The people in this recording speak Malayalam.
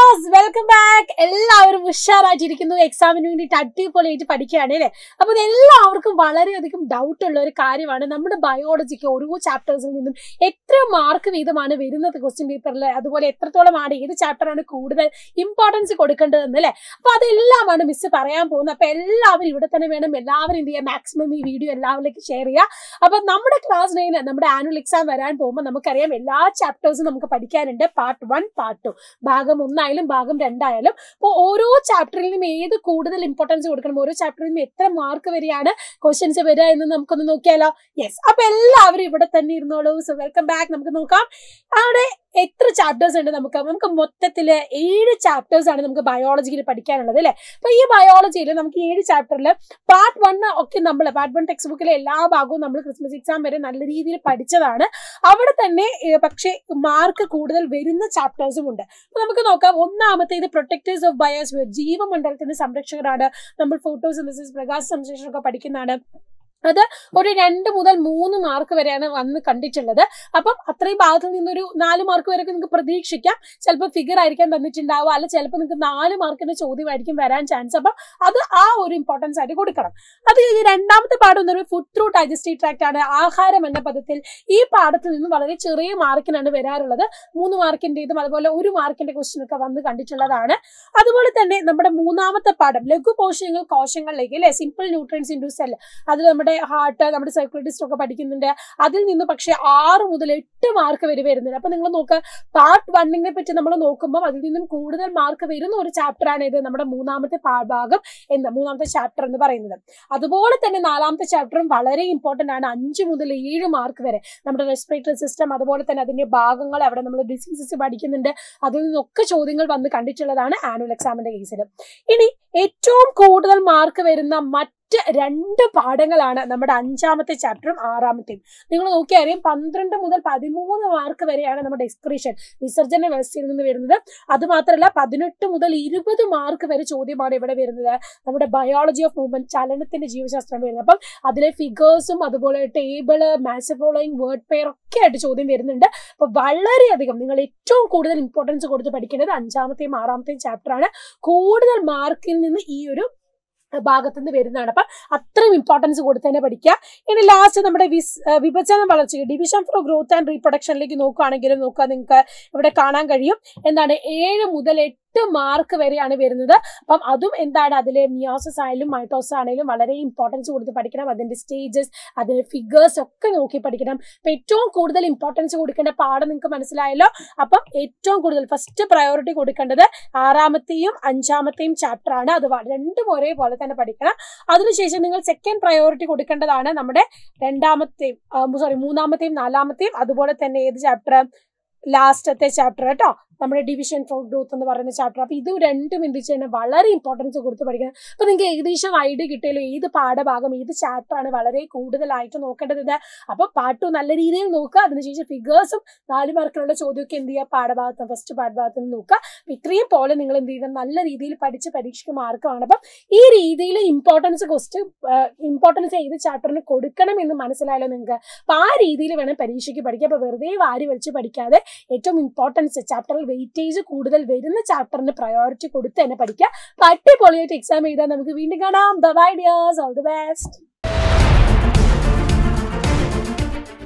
ഡിയേഴ്സ് വെൽക്കം ബാക്ക് എല്ലാവരും ഉഷാറായിട്ടിരിക്കുന്നു എക്സാമിന് വേണ്ടിയിട്ട് അടിപൊളിയായിട്ട് പഠിക്കുകയാണ് അല്ലേ അപ്പൊ ഇത് എല്ലാവർക്കും വളരെയധികം ഡൗട്ട് ഉള്ള ഒരു കാര്യമാണ് നമ്മുടെ ബയോളജിക്ക് ഓരോ ചാപ്റ്റേഴ്സിൽ നിന്നും എത്ര മാർക്ക് വീതമാണ് വരുന്നത് ക്വസ്റ്റ്യൻ പേപ്പറിൽ അതുപോലെ എത്രത്തോളമാണ് ഏത് ചാപ്റ്ററാണ് കൂടുതൽ ഇമ്പോർട്ടൻസ് കൊടുക്കേണ്ടതെന്ന് അല്ലേ അപ്പൊ അതെല്ലാമാണ് മിസ് പറയാൻ പോകുന്നത് അപ്പൊ എല്ലാവരും ഇവിടെ തന്നെ വേണം എല്ലാവരും എന്ത് ചെയ്യുക മാക്സിമം ഈ വീഡിയോ എല്ലാവരിലേക്ക് ഷെയർ ചെയ്യുക അപ്പൊ നമ്മുടെ ക്ലാസ് നയന് നമ്മുടെ ആനുവൽ എക്സാം വരാൻ പോകുമ്പോൾ നമുക്കറിയാം എല്ലാ ചാപ്റ്റേഴ്സും നമുക്ക് പഠിക്കാനുണ്ട് പാർട്ട് വൺ പാർട്ട് ടു ഭാഗം ഒന്നായാലും ഭാഗം രണ്ടായാലും അപ്പോൾ ഓരോ ചാപ്റ്ററിൽ നിന്നും ഏത് കൂടുതൽ ഇമ്പോർട്ടൻസ് കൊടുക്കണം ഓരോ ചാപ്റ്ററിൽ നിന്നും എത്ര മാർക്ക് വരികയാണ് ക്വസ്റ്റ്യൻസ് വരിക എന്ന് നമുക്കൊന്ന് നോക്കിയാലോ യെസ് അപ്പൊ എല്ലാവരും ഇവിടെ തന്നെ ഇരുന്നോളൂ സോ വെൽക്കം ബാക്ക് നമുക്ക് നോക്കാം അവിടെ എത്ര ചാപ്റ്റേഴ്സ് ഉണ്ട് നമുക്ക് നമുക്ക് മൊത്തത്തിൽ ഏഴ് ചാപ്റ്റേഴ്സ് ആണ് നമുക്ക് ബയോളജിയിൽ പഠിക്കാനുള്ളത് അല്ലേ അപ്പൊ ഈ ബയോളജിയിൽ നമുക്ക് ഏഴ് ചാപ്റ്ററിൽ പാർട്ട് വൺ ഒക്കെ നമ്മൾ പാർട്ട് വൺ ടെക്സ്റ്റ് ബുക്കിലെ എല്ലാ ഭാഗവും നമ്മൾ ക്രിസ്മസ് എക്സാം വരെ നല്ല രീതിയിൽ പഠിച്ചതാണ് അവിടെ തന്നെ ഏഹ്, പക്ഷേ മാർക്ക് കൂടുതൽ വരുന്ന ചാപ്റ്റേഴ്സും ഉണ്ട് അപ്പൊ നമുക്ക് നോക്കാം ഒന്നാമത്തേത് പ്രൊട്ടക്ടേഴ്സ് ഓഫ് ബയോസ്ഫിയർ ജീവമണ്ഡലത്തിന്റെ സംരക്ഷകരാണ് നമ്മൾ ഫോട്ടോസിന്തസിസ് പ്രകാശ സംശ്ലേഷണം ഒക്കെ പഠിക്കുന്നതാണ് അത് ഒരു രണ്ട് മുതൽ മൂന്ന് മാർക്ക് വരെയാണ് വന്ന് കണ്ടിട്ടുള്ളത് അപ്പം അത്രയും ഭാഗത്ത് നിന്നൊരു നാല് മാർക്ക് വരെയൊക്കെ നിങ്ങൾക്ക് പ്രതീക്ഷിക്കാം ചിലപ്പോൾ ഫിഗർ ആയിരിക്കാൻ തന്നിട്ടുണ്ടാവുക അല്ല ചിലപ്പോൾ നിങ്ങൾക്ക് നാല് മാർക്കിന്റെ ചോദ്യമായിരിക്കും വരാൻ ചാൻസ് അപ്പം അത് ആ ഒരു ഇമ്പോർട്ടൻസ് ആയിട്ട് കൊടുക്കണം അത് കഴിഞ്ഞ് രണ്ടാമത്തെ പാഠം എന്ന് പറയുന്നത് ഫുഡ് ത്രൂ ഡൈജസ്റ്റീവ് ട്രാക്ട് ആണ് ആഹാരം എന്ന പദത്തിൽ ഈ പാഠത്തിൽ നിന്ന് വളരെ ചെറിയ മാർക്കിനാണ് വരാറുള്ളത് മൂന്ന് മാർക്കിന്റേതും അതുപോലെ ഒരു മാർക്കിന്റെ ക്വസ്റ്റ്യൻ ഒക്കെ വന്ന് കണ്ടിട്ടുള്ളതാണ് അതുപോലെ തന്നെ നമ്മുടെ മൂന്നാമത്തെ പാഠം ലഘു പോഷകങ്ങൾ കോശങ്ങളിലേക്ക് അല്ലെ സിമ്പിൾ ന്യൂട്രിയൻസ് ഇൻഡു സെൽ അതിൽ നമ്മുടെ ഹാർട്ട് നമ്മുടെ സർക്കുലേറ്റിസ്റ്റ് ഒക്കെ പഠിക്കുന്നുണ്ട് അതിൽ നിന്ന് പക്ഷേ ആറ് മുതൽ എട്ട് മാർക്ക് വരെ വരുന്നുണ്ട് അപ്പൊ നിങ്ങൾ നോക്കുക പാർട്ട് വണ്ണിനെ പറ്റി നമ്മൾ നോക്കുമ്പോൾ അതിൽ നിന്നും കൂടുതൽ മാർക്ക് വരുന്ന ഒരു ചാപ്റ്റർ ആണ് ഇത് നമ്മുടെ മൂന്നാമത്തെ പാ- ഭാഗം എന്ന് മൂന്നാമത്തെ ചാപ്റ്റർ എന്ന് പറയുന്നത് അതുപോലെ തന്നെ നാലാമത്തെ ചാപ്റ്ററും വളരെ ഇമ്പോർട്ടന്റ് ആണ് അഞ്ച് മുതൽ ഏഴ് മാർക്ക് വരെ നമ്മുടെ റെസ്പിറേറ്ററി സിസ്റ്റം അതുപോലെ തന്നെ അതിന്റെ ഭാഗങ്ങൾ അവിടെ നമ്മൾ ഡിസീസസ് പഠിക്കുന്നുണ്ട് അതിൽ നിന്നൊക്കെ ചോദ്യങ്ങൾ വന്ന് കണ്ടിട്ടുള്ളതാണ് ആനുവൽ എക്സാമിന്റെ കേസിൽ ഇനി ഏറ്റവും കൂടുതൽ മാർക്ക് വരുന്ന മറ്റ് രണ്ട് പാഠങ്ങളാണ് നമ്മുടെ അഞ്ചാമത്തെ ചാപ്റ്ററും ആറാമത്തെയും നിങ്ങൾ നോക്കിയാൽ അറിയാം പന്ത്രണ്ട് മുതൽ പതിമൂന്ന് മാർക്ക് വരെയാണ് നമ്മുടെ എക്സ്ക്രീഷൻ വിസർജന വ്യവസ്ഥയിൽ നിന്ന് വരുന്നത് അത് മാത്രമല്ല പതിനെട്ട് മുതൽ ഇരുപത് മാർക്ക് വരെ ചോദ്യമാണ് ഇവിടെ വരുന്നത് നമ്മുടെ ബയോളജി ഓഫ് മൂവ്മെന്റ് ചലനത്തിന്റെ ജീവശാസ്ത്രം വരുന്നത് അപ്പം അതിലെ ഫിഗേഴ്സും അതുപോലെ table match following word pair ഒക്കെ ആയിട്ട് ചോദ്യം വരുന്നുണ്ട് അപ്പൊ വളരെയധികം നിങ്ങൾ ഏറ്റവും കൂടുതൽ ഇമ്പോർട്ടൻസ് കൊടുത്ത് പഠിക്കേണ്ടത് അഞ്ചാമത്തെയും ആറാമത്തെയും ചാപ്റ്റർ ആണ് കൂടുതൽ മാർക്കിൽ നിന്ന് ഈ ഒരു ഭാഗത്ത് നിന്ന് വരുന്നതാണ് അപ്പൊ അത്രയും ഇമ്പോർട്ടൻസ് കൊടുത്ത് തന്നെ പഠിക്കുക ഇനി ലാസ്റ്റ് നമ്മുടെ വിസ് ഏഹ് വിഭജന വളർച്ചയ്ക്ക് ഡിവിഷൻ ഫോർ ഗ്രോത്ത് ആൻഡ് റീപ്രൊഡക്ഷനിലേക്ക് നോക്കുകയാണെങ്കിലും നോക്കുക നിങ്ങൾക്ക് ഇവിടെ കാണാൻ കഴിയും എന്താണ് ഏഴ് മുതൽ എട്ട് മാർക്ക് വരെയാണ് വരുന്നത് അപ്പം അതും എന്താണ് അതിലെ മിയോസിസ് ആയാലും മൈറ്റോസ് ആണെങ്കിലും വളരെ ഇമ്പോർട്ടൻസ് കൊടുത്ത് പഠിക്കണം അതിന്റെ സ്റ്റേജസ് അതിന്റെ ഫിഗേഴ്സ് ഒക്കെ നോക്കി പഠിക്കണം അപ്പൊ ഏറ്റവും കൂടുതൽ ഇമ്പോർട്ടൻസ് കൊടുക്കേണ്ട പാഠം നിങ്ങൾക്ക് മനസ്സിലായല്ലോ അപ്പം ഏറ്റവും കൂടുതൽ ഫസ്റ്റ് പ്രയോറിറ്റി കൊടുക്കേണ്ടത് ആറാമത്തെയും അഞ്ചാമത്തെയും ചാപ്റ്റർ ആണ് അത് വ- രണ്ടും ഒരേപോലെ തന്നെ പഠിക്കണം അതിനുശേഷം നിങ്ങൾ സെക്കൻഡ് പ്രയോറിറ്റി കൊടുക്കേണ്ടതാണ് നമ്മുടെ രണ്ടാമത്തെയും സോറി മൂന്നാമത്തെയും നാലാമത്തെയും അതുപോലെ തന്നെ ഏത് ചാപ്റ്റർ ലാസ്റ്റത്തെ ചാപ്റ്റർ കേട്ടോ നമ്മുടെ ഡിവിഷൻ ഫോർ ഗ്രോത്ത് എന്ന് പറയുന്ന ചാപ്റ്റർ അപ്പൊ ഇത് രണ്ടും എന്ത് ചെയ്യണം വളരെ ഇമ്പോർട്ടൻസ് കൊടുത്ത് പഠിക്കണം അപ്പൊ നിങ്ങൾക്ക് ഏകദേശം ഐഡിയ കിട്ടിയല്ലോ ഏത് പാഠഭാഗം ഏത് ചാപ്റ്റർ ആണ് വളരെ കൂടുതലായിട്ട് നോക്കേണ്ടത് അപ്പൊ പാട്ട് നല്ല രീതിയിൽ നോക്കുക അതിനുശേഷം ഫിഗേഴ്സും നാല് മാർക്കിലുള്ള ചോദ്യമൊക്കെ എന്ത് ചെയ്യുക പാഠഭാഗത്ത് ഫസ്റ്റ് പാഠഭാഗത്ത് നിന്ന് നോക്കുക അപ്പൊ ഇത്രയും പോലെ നിങ്ങൾ എന്ത് ചെയ്യണം നല്ല രീതിയിൽ പഠിച്ച് പരീക്ഷയ്ക്ക് മാർക്ക് വേണം അപ്പം ഈ രീതിയിൽ ഇമ്പോർട്ടൻസ് ക്വസ്റ്റ് ഇമ്പോർട്ടൻസ് ഏത് ചാപ്റ്ററിന് കൊടുക്കണം എന്ന് മനസ്സിലായല്ലോ നിങ്ങൾക്ക് അപ്പൊ ആ രീതിയിൽ വേണം പരീക്ഷയ്ക്ക് പഠിക്കുക അപ്പൊ വെറുതെ വാരി വലിച്ച് പഠിക്കാതെ ഏറ്റവും ഇമ്പോർട്ടൻസ് ചാപ്റ്ററിൽ വെയിറ്റേജ് കൂടുതൽ വരുന്ന ചാപ്റ്ററിന് പ്രയോറിറ്റി കൊടുത്ത് തന്നെ പഠിക്കുക അപ്പൊ അടിപൊളിയായിട്ട് എക്സാം എഴുതാൻ നമുക്ക് വീണ്ടും കാണാം bye dears all the best